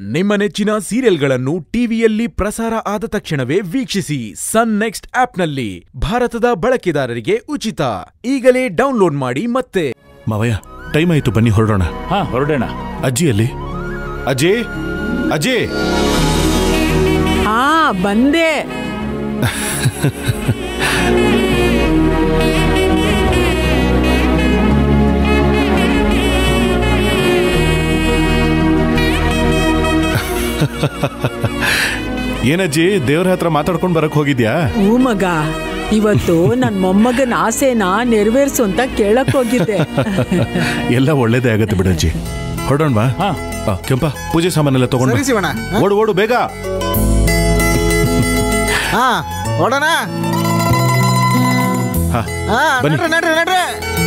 ನಿಮ್ಮ ನೆಚ್ಚಿನ ಸೀರಿಯಲ್ಗಳನ್ನು ಟಿವಿಯಲ್ಲಿ ಪ್ರಸಾರ ಆದ ತಕ್ಷಣವೇ ವೀಕ್ಷಿಸಿ ಸನ್ ನೆಕ್ಸ್ಟ್ ಆಪ್ನಲ್ಲಿ ಭಾರತದ ಬಳಕೆದಾರರಿಗೆ ಉಚಿತ ಈಗಲೇ ಡೌನ್ಲೋಡ್ ಮಾಡಿ ಮತ್ತೆ ಮಾವಯ್ಯ ಟೈಮ್ ಆಯ್ತು ಬನ್ನಿ ಹೊರಡೋಣ ಹಾ ಹೊರಡೋಣ ಅಜ್ಜಿಯಲ್ಲಿ ಅಜ್ಜಿ ಅಜ್ಜಿ ಹಾ ಬಂದೆ ಏನಜ್ಜಿ ದೇವ್ರ ಹತ್ರ ಮಾತಾಡ್ಕೊಂಡು ಬರಕ್ ಹೋಗಿದ್ಯಾ ಹೂ ಮಗ ಇವತ್ತು ನನ್ ಮೊಮ್ಮಗನ ಆಸೆನ ನೆರವೇರ್ಸು ಅಂತ ಕೇಳಕ್ ಹೋಗಿದ್ದೆ ಎಲ್ಲ ಒಳ್ಳೇದೇ ಆಗತ್ತೆ ಬಿಡಜ್ಜಿ ಹೊರಡೋಣವಾ ಹಾ. ಆ, ಕೆಂಪ ಪೂಜೆ ಸಾಮಾನೆಲ್ಲ ತಗೊಂಡು ಸರಿ ಶಿವಣ್ಣ ಹ? ಓಡು ಓಡು ಬೇಗ ಹಾ ಹೊಡೋಣ ಹಾ ಹಾ ಬನ್ನಿ. ನಡ್ರಿ ನಡ್ರಿ ನಡ್ರಿ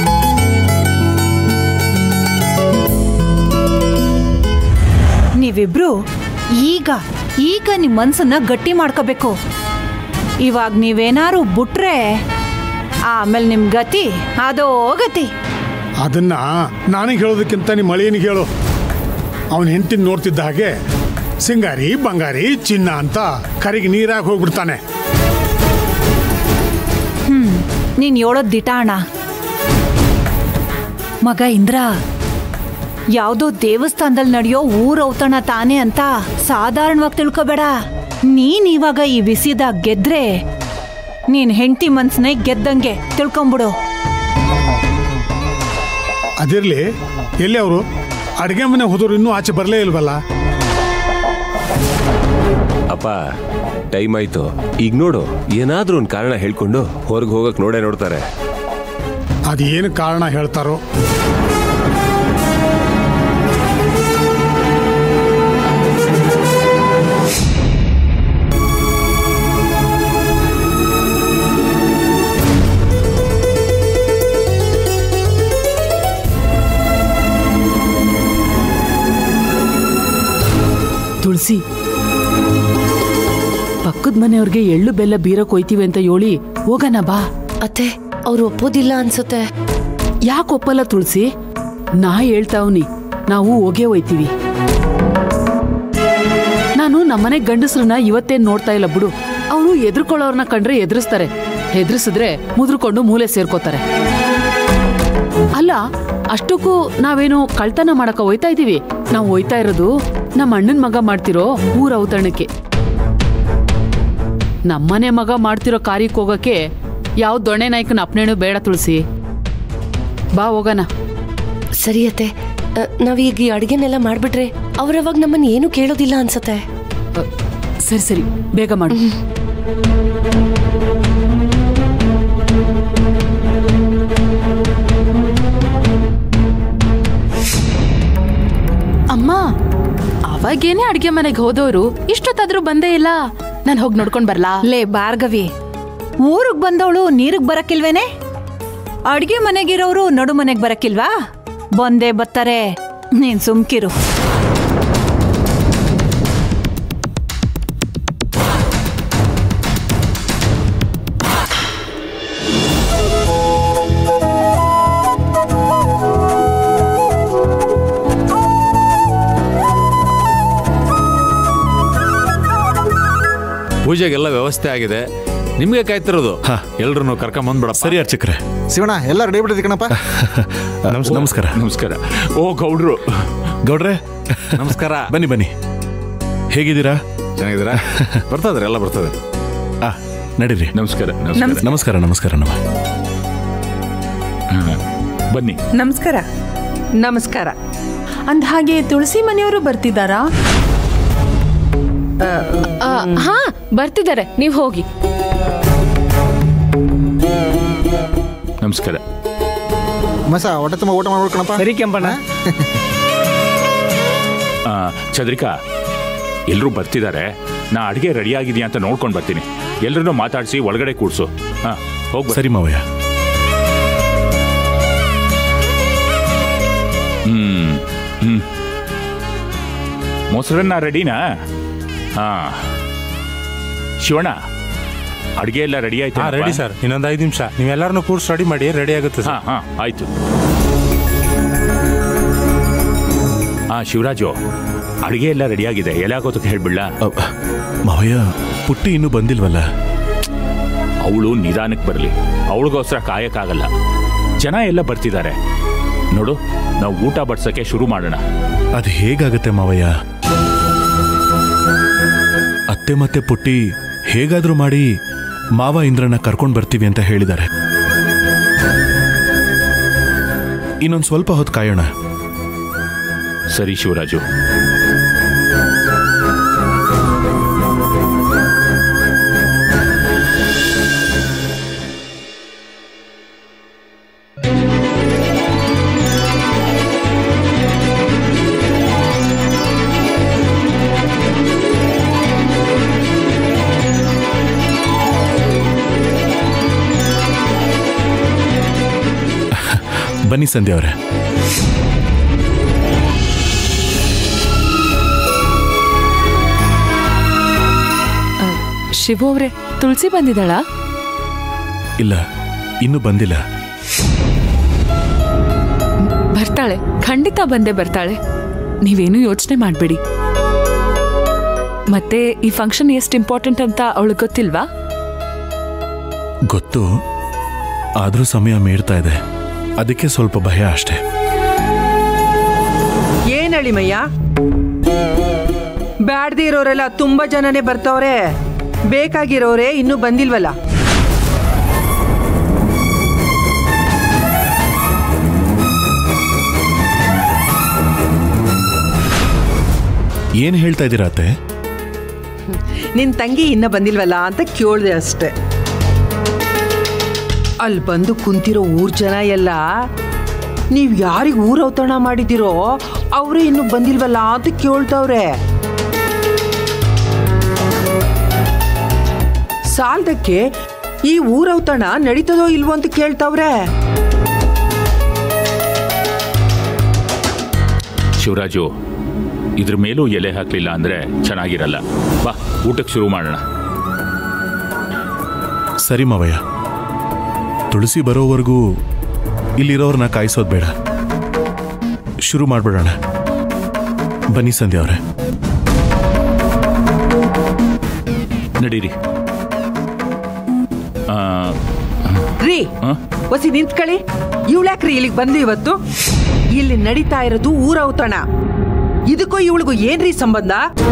ನೀವಿಬ್ರು ಈಗ ಈಗ ನಿಮ್ ಮನ್ಸನ್ನ ಗಟ್ಟಿ ಮಾಡ್ಕೋಬೇಕು ಇವಾಗ ನೀವೇನಾರು ಬಿಟ್ರೆ ಆಮೇಲೆ ನಿಮ್ ಗತಿ ಅದೋ ಗತಿ ಅದನ್ನ ನನಗೆ ಹೇಳೋದಕ್ಕಿಂತ ನಿಮ್ಮ ಅಳಿಯನಿಗೆ ಹೇಳು ಅವನ ಹೆಂಡತಿನ ನೋಡ್ತಿದ್ದ ಹಾಗೆ ಸಿಂಗಾರಿ ಬಂಗಾರಿ ಚಿನ್ನ ಅಂತ ಕರಿಗೆ ನೀರಾಗಿ ಹೋಗ್ಬಿಡ್ತಾನೆ ನೀನ್ ಹೇಳೋದ್ ದಿಟ ಅಣ್ಣ ಮಗ ಇಂದ್ರ ಯಾವ್ದೋ ದೇವಸ್ಥಾನದಲ್ಲಿ ನಡೆಯೋ ಊರ ಔತಣ ತಾನೇ ಅಂತ ಸಾಧಾರಣವಾಗಿ ತಿಳ್ಕೊಬೇಡ ನೀನ್ ಇವಾಗ ಈ ಬಿಸಿದಾಗ ಗೆದ್ರೆ ನೀನ್ ಹೆಂಡತಿ ಮನ್ಸನ್ನೇ ಗೆದ್ದಂಗೆ ತಿಳ್ಕೊಂಬಿಡು ಅದಿರ್ಲಿ ಎಲ್ಲಿ ಅವರು ಅಡುಗೆ ಮನೆ ಹೋದವ್ರು ಇನ್ನೂ ಆಚೆ ಬರಲೇ ಇಲ್ವಲ್ಲ ಅಪ್ಪ ಟೈಮ್ ಆಯ್ತು ಈಗ ನೋಡು ಏನಾದ್ರೂ ಒಂದು ಕಾರಣ ಹೇಳ್ಕೊಂಡು ಹೊರಗೆ ಹೋಗಕ್ ನೋಡೇ ನೋಡ್ತಾರೆ ಅದು ಏನು ಕಾರಣ ಹೇಳ್ತಾರೋ ತುಳಸಿ ಪಕ್ಕದ ಮನೆಯವ್ರಿಗೆ ಎಳ್ಳು ಬೆಲ್ಲ ಬೀರಕ್ ಹೋಯ್ತೀವಿ ಅಂತ ಹೇಳಿ ಹೋಗಣ ಬಾ ಅತ್ತೆ ಅವ್ರು ಒಪ್ಪೋದಿಲ್ಲ ಅನ್ಸುತ್ತೆ ಯಾಕೆ ಒಪ್ಪಲ್ಲ ತುಳಸಿ ನಾ ಹೇಳ್ತಾವ್ನಿ ನಾವು ಹೋಗೇ ಹೋಯ್ತೀವಿ ನಾನು ನಮ್ಮನೆ ಗಂಡಸ್ರನ್ನ ಇವತ್ತೇನ್ ನೋಡ್ತಾ ಇಲ್ಲ ಬಿಡು ಅವರು ಎದ್ರುಕೊಳ್ಳೋರ್ನ ಕಂಡ್ರೆ ಎದುರಿಸ್ತಾರೆ ಹೆದರ್ಸಿದ್ರೆ ಮುದ್ರಕೊಂಡು ಮೂಲೆ ಸೇರ್ಕೋತಾರೆ ಅಲ್ಲ ಅಷ್ಟಕ್ಕೂ ನಾವೇನು ಕಳ್ತನ ಮಾಡಕ ಹೋಯ್ತಾ ಇದೀವಿ ನಾವು ಹೋಯ್ತಾ ಇರೋದು ನಮ್ಮ ಅಣ್ಣನ ಮಗ ಮಾಡ್ತಿರೋ ಊರ ಔತಣಕ್ಕೆ ನಮ್ಮನೆ ಮಗ ಮಾಡ್ತಿರೋ ಕಾರ್ಯಕ್ಕೆ ಹೋಗಕ್ಕೆ ಯಾವ ದೊಣ್ಣೆ ನಾಯಕನ ಅಪ್ನೇಣು ಬೇಡ ತುಳಸಿ ಬಾ ಹೋಗಣ ಸರಿ ಅತ್ತೆ ಅ, ನಾವೀಗ ಈ ಅಡ್ಗೆನೆಲ್ಲ ಮಾಡ್ಬಿಟ್ರೆ ಅವ್ರವಾಗ ನಮ್ಮನ್ನ ಏನು ಕೇಳೋದಿಲ್ಲ ಅನ್ಸತ್ತೆ ಅ, ಸರಿ ಸರಿ ಬೇಗ ಮಾಡು ಅಮ್ಮ ಅವಾಗೇನೆ ಅಡ್ಗೆ ಮನೆಗೆ ಹೋದವರು ಇಷ್ಟೊತ್ತಾದ್ರೂ ಬಂದೇ ಇಲ್ಲ ನಾನು ಹೋಗಿ ನೋಡ್ಕೊಂಡ್ ಬರ್ಲಾ ಲೇ ಭಾರ್ಗವಿ ಊರಿಗೆ ಬಂದವಳು ನೀರಿಗೆ ಬರಕ್ಕಿಲ್ವೇನೆ ಅಡ್ಗೆ ಮನೆಗಿರೋರು ನಡು ಮನೆಗೆ ಬರಕ್ಕಿಲ್ವಾ ಬಂದೇ ಬತ್ತಾರೆ ನೀನ್ ಸುಮ್ಕಿರು ಪೂಜೆಗೆಲ್ಲ ವ್ಯವಸ್ಥೆ ಆಗಿದೆ ನಿಮ್ಗೆ ಕಾಯ್ತಿರೋದು ಹಾ. ಎಲ್ರು ಕರ್ಕೊಂಬಂದ್ಬಿಡ ಸರಿ ಅರ್ಚಕ್ರೆ ಶಿವಣ್ಣ ಎಲ್ಲ ರೆಡಿ ಬಿಟ್ಟಿದ್ದೆ ಕಣಪ್ಪ ನಮಸ್ಕಾರ ನಮಸ್ಕಾರ ಓ ಗೌಡ್ರು ಗೌಡ್ರೆ ನಮಸ್ಕಾರ ಬನ್ನಿ ಬನ್ನಿ ಹೇಗಿದ್ದೀರಾ ಚೆನ್ನಾಗಿದ್ದೀರಾ ಬರ್ತದ್ರಿ ಎಲ್ಲ ಬರ್ತದೆ ಆ ನಡೀರಿ ನಮಸ್ಕಾರ ನಮಸ್ಕಾರ ನಮಸ್ಕಾರ ನಮಸ್ಕಾರ ನಮ ಹಾ. ಬನ್ನಿ ನಮಸ್ಕಾರ ನಮಸ್ಕಾರ ಅಂದ ಹಾಗೆ ತುಳಸಿ ಮನೆಯವರು ಬರ್ತಿದ್ದಾರಾ ಆ, ಹಾ ಬರ್ತಿದ್ದಾರೆ ನೀವ್ ಹೋಗಿ ನಮಸ್ಕಾರ ಮಸ ಹೊಟ್ಟೆ ತುಂಬ ಊಟ ಮಾಡ್ಬೇಕು ಕಣಪ್ಪ ಸರಿ ಕೆಂಪಣ್ಣ ಆ, ಚಂದ್ರಿಕಾ ಎಲ್ರೂ ಬರ್ತಿದ್ದಾರೆ ನಾ ಅಡಿಗೆ ರೆಡಿ ಆಗಿದೆಯಾ ಅಂತ ನೋಡ್ಕೊಂಡು ಬರ್ತೀನಿ ಎಲ್ರನ್ನೂ ಮಾತಾಡಿಸಿ ಒಳಗಡೆ ಕೂಡ್ಸು ಹಾ ಹೋಗ್ ಸರಿ ಮಾವಯ್ಯ ಹ್ಮ್ ಹ್ಮ್ ಮೊಸರನ್ನ ರೆಡಿನಾ ಹಾ ಶಿವಣ್ಣ ಅಡಿಗೆ ಎಲ್ಲ ರೆಡಿ ಆಯ್ತು ಹಾ ರೆಡಿ ಸರ್ ಇನ್ನೊಂದು ಐದು ನಿಮಿಷ ನೀವೆಲ್ಲರನ್ನು ಕೂರ್ಸ್ ರೆಡಿ ಮಾಡಿ ರೆಡಿ ಆಗುತ್ತೆ ಹಾ ಸರ್ ಹಾ ಆಯ್ತು ಹಾ ಶಿವರಾಜು ಅಡಿಗೆ ಎಲ್ಲ ರೆಡಿಯಾಗಿದೆ ಎಲೆ ಹಾಕೋದಕ್ಕೆ ಹೇಳ್ಬಿಡ್ಲ ಮಾವಯ್ಯ ಪುಟ್ಟಿ ಇನ್ನೂ ಬಂದಿಲ್ವಲ್ಲ ಅವಳು ನಿಧಾನಕ್ಕೆ ಬರಲಿ ಅವಳಿಗೋಸ್ಕರ ಕಾಯಕ್ಕಾಗಲ್ಲ ಜನ ಎಲ್ಲ ಬರ್ತಿದ್ದಾರೆ ನೋಡು ನಾವು ಊಟ ಬಡ್ಸಕ್ಕೆ ಶುರು ಮಾಡೋಣ ಅದು ಹೇಗಾಗತ್ತೆ ಮಾವಯ್ಯ ಅತ್ತೆ ಮತ್ತೆ ಪುಟ್ಟಿ ಹೇಗಾದ್ರೂ ಮಾಡಿ ಮಾವ ಇಂದ್ರನ ಕರ್ಕೊಂಡು ಬರ್ತೀವಿ ಅಂತ ಹೇಳಿದ್ದಾರೆ ಇನ್ನೊಂದು ಸ್ವಲ್ಪ ಹೊತ್ತು ಕಾಯೋಣ ಸರಿ ಶಿವರಾಜು ಬನ್ನಿ ಸಂಧ್ಯಾ ಅವರೇ ಶಿವು ಅವ್ರೆ ತುಳಸಿ ಬಂದಿದ್ದಾಳಾ ಇಲ್ಲ ಇನ್ನೂ ಬಂದಿಲ್ಲ ಬರ್ತಾಳೆ ಖಂಡಿತ ಬಂದೇ ಬರ್ತಾಳೆ ನೀವೇನು ಯೋಚನೆ ಮಾಡಬೇಡಿ ಮತ್ತೆ ಈ ಫಂಕ್ಷನ್ ಎಷ್ಟು ಇಂಪಾರ್ಟೆಂಟ್ ಅಂತ ಅವಳಿಗೆ ಗೊತ್ತಿಲ್ವಾ ಗೊತ್ತು ಆದರೂ ಸಮಯ ಮೀರ್ತಾ ಇದೆ ಅದಕ್ಕೆ ಸ್ವಲ್ಪ ಭಯ ಅಷ್ಟೇ ಏನ್ ಅಳಿಮಯ್ಯ ಬ್ಯಾಡ್ದೇ ಇರೋರೆಲ್ಲ ತುಂಬಾ ಜನನೇ ಬರ್ತಾವ್ರೆ ಬೇಕಾಗಿರೋರೆ ಇನ್ನೂ ಬಂದಿಲ್ವಲ್ಲ ಏನು ಹೇಳ್ತಾ ಇದ್ದೀರಾ ಅತ್ತೆ ನಿನ್ ತಂಗಿ ಇನ್ನ ಬಂದಿಲ್ವಲ್ಲ ಅಂತ ಕೇಳ್ದೆ ಅಷ್ಟೆ ಅಲ್ಲಿ ಬಂದು ಕುಂತಿರೋ ಊರ್ ಜನ ಎಲ್ಲ ನೀವ್ ಯಾರಿಗೆ ಊರ ಔತಣ ಮಾಡಿದಿರೋ ಅವರೇ ಇನ್ನು ಬಂದಿಲ್ವಲ್ಲ ಅಂತ ಕೇಳ್ತಾವ್ರೆ ಸಾಲದಕ್ಕೆ ಈ ಊರೌತಣ ನಡೀತದೋ ಇಲ್ವೋ ಅಂತ ಕೇಳ್ತಾವ್ರೆ ಶಿವರಾಜು ಇದ್ರ ಮೇಲೂ ಎಲೆ ಹಾಕ್ಲಿಲ್ಲ ಅಂದ್ರೆ ಚೆನ್ನಾಗಿರಲ್ಲ ಬಾ ಊಟಕ್ಕೆ ಶುರು ಮಾಡೋಣ ಸರಿ ಮಾವಯ್ಯ ತುಳಸಿ ಬರೋವರೆಗೂ ಇಲ್ಲಿರೋರ್ನ ಕಾಯಿಸೋದು ಬೇಡ ಶುರು ಮಾಡ್ಬಿಡೋಣ ಬನ್ನಿ ಸಂಧ್ಯಾ ಅವರೇ ನಡೀರಿ ಆ, ರೀ ಹ? ಒಸಿ ನಿಂತ್ಕೊಳ್ಳಿ ಇವಳ್ಯಾಕ್ರಿ ಇಲ್ಲಿಗೆ ಬಂದು ಇವತ್ತು ಇಲ್ಲಿ ನಡೀತಾ ಇರೋದು ಊರ ಔತಣ ಇದಕ್ಕೂ ಇವಳಿಗೂ ಏನ್ರಿ ಸಂಬಂಧ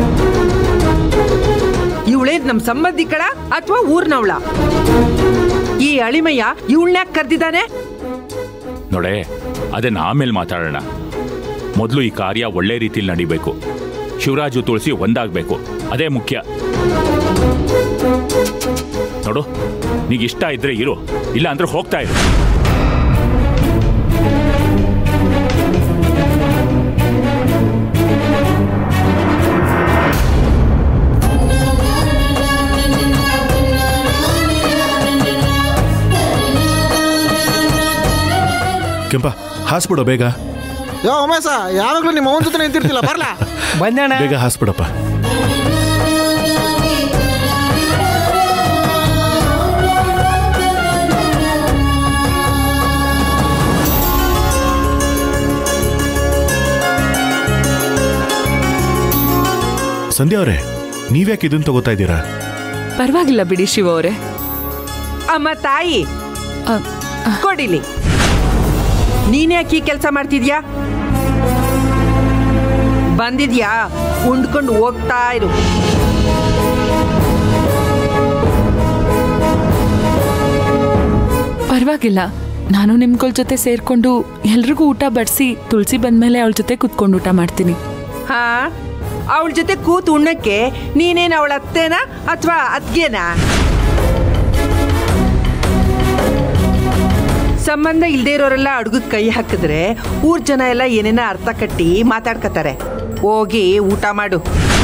ಇವಳೇನ್ ನಮ್ ಸಂಬಂಧಿಕಳ ಅಥವಾ ಊರ್ನವಳ ಈ ಅಳಿಮಯ್ಯ ಇವಳ್ನ್ಯಾಕ್ ಕರ್ದಿದ್ದಾನೆ ನೋಡೆ ಅದನ್ನ ಆಮೇಲೆ ಮಾತಾಡೋಣ ಮೊದಲು ಈ ಕಾರ್ಯ ಒಳ್ಳೆ ರೀತಿಲಿ ನಡಿಬೇಕು ಶಿವರಾಜು ತುಳಸಿ ಒಂದಾಗಬೇಕು ಅದೇ ಮುಖ್ಯ ನೋಡು ನೀಗೆ ಇಷ್ಟ ಇದ್ರೆ ಇರು ಇಲ್ಲ ಅಂದ್ರೆ ಹೋಗ್ತಾ ಇರು ಕೆಂಪ ಹಾಸ್ಬಿಡೋ ಬೇಗ ಯೋ ಉಮೇಶ ಯಾವಾಗ್ಲೂ ನಿಮ್ಮ ಅವನ ಜೊತೆ ನಿಂತಿರ್ತಿಲ್ಲ ಬರ್ಲಾ ಬಂದಣ್ಣ ಬೇಗ ಹಾಸ್ಬಿಡಪ್ಪ ಸಂಧ್ಯಾ ಅವರೇ ನೀವ್ಯಾಕೆ ಇದನ್ನ ತಗೋತಾ ಇದ್ದೀರಾ ಪರವಾಗಿಲ್ಲ ಬಿಡಿ ಶಿವ ಅವರೇ ಅಮ್ಮ ತಾಯಿ ಕೊಡಿಲಿ ನೀನ್ಯಾಕೆ ಈ ಕೆಲಸ ಮಾಡ್ತಿದ್ಯಾ ಬಂದಿದ್ಯಾ ಉಂಡ್ಕೊಂಡು ಹೋಗ್ತಾ ಇರು ಪರವಾಗಿಲ್ಲ ನಾನು ನಿಮ್ಗಳ ಜೊತೆ ಸೇರ್ಕೊಂಡು ಎಲ್ರಿಗೂ ಊಟ ಬಡಿಸಿ ತುಳಸಿ ಬಂದ್ಮೇಲೆ ಅವಳ ಜೊತೆ ಕುತ್ಕೊಂಡು ಊಟ ಮಾಡ್ತೀನಿ ಹಾ ಅವಳ ಜೊತೆ ಕೂತು ಉಣ್ಣಕ್ಕೆ ನೀನೇನು ಅವಳ ಅತ್ತೇನಾ ಅಥವಾ ಅತ್ಗೆನಾ ಸಂಬಂಧ ಇಲ್ದೇ ಇರೋರೆಲ್ಲ ಅಡುಗಕ್ಕೆ ಕೈ ಹಾಕಿದ್ರೆ ಊರ್ ಜನ ಎಲ್ಲ ಏನೇನ ಅರ್ಥ ಕಟ್ಟಿ ಮಾತಾಡ್ಕತಾರೆ ಹೋಗಿ ಊಟ ಮಾಡು